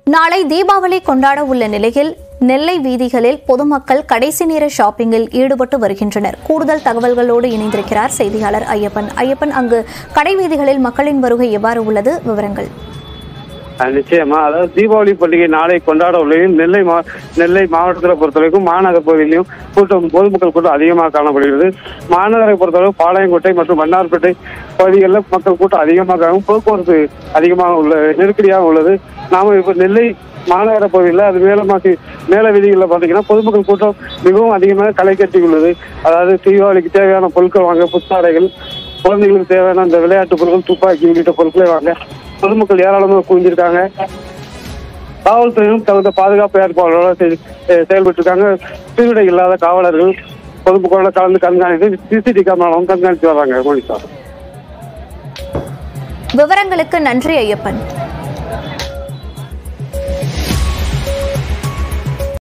நாளை தீபாவளி கொண்டாட உள்ள நிலையில் நெல்லை வீதிகளில் பொதுமக்கள் கடைசி நேர ஷாப்பிங்கில் ஈடுபட்டு வருகின்றனர் கூடுதல் தகவல்களோடு இணைந்திருக்கிறார் செய்தியாளர் ஐயப்பன் ஐயப்பன் அங்கு கடை வீதிகளில் மக்களின் வருகை எவ்வாறு உள்ளது விவரங்கள் அஹ் நிச்சயமா அதாவது தீபாவளி பண்டிகை நாளை கொண்டாட உள்ளதையும் நெல்லை மா நெல்லை மாவட்டத்தை பொறுத்தவரைக்கும் மாநகர பகுதியிலும் கூட்டம் பொதுமக்கள் கூட்டம் அதிகமாக காணப்படுகிறது மாநகரை பொறுத்தளவு பாளையங்கோட்டை மற்றும் வண்ணார்பேட்டை பகுதிகளில் மக்கள் கூட்டம் அதிகமாகவும் போக்குவரத்து அதிகமாக உள்ள நெருக்கடியாக உள்ளது நாம இப்போ நெல்லை மாநகர பகுதியில் அது மேலமாசி மேல வீதிகளில் பார்த்தீங்கன்னா பொதுமக்கள் கூட்டம் மிகவும் அதிகமாக களை கட்டி உள்ளது அதாவது தீபாவளிக்கு தேவையான பொருட்கள் வாங்க புத்தாடைகள் குழந்தைகளுக்கு தேவையான அந்த விளையாட்டு பொருட்கள் துப்பாக்கி உள்ளிட்ட பொருட்களை வாங்க பொதுமக்கள் ஏராளமாக குவிஞ்சிருக்காங்க காவல்துறையிலும் தகுந்த பாதுகாப்பு ஏற்பாடுகளோட செய்- செ- செயல்பட்டு இருக்காங்க திருவிடை இல்லாத காவலர்கள் பொதுமக்களோட கலந்து கண்காணித்து சிசிடிவி கேமராவும் கண்காணித்து வர்றாங்க மோனிஷா விவரங்களுக்கு நன்றி ஐயப்பன்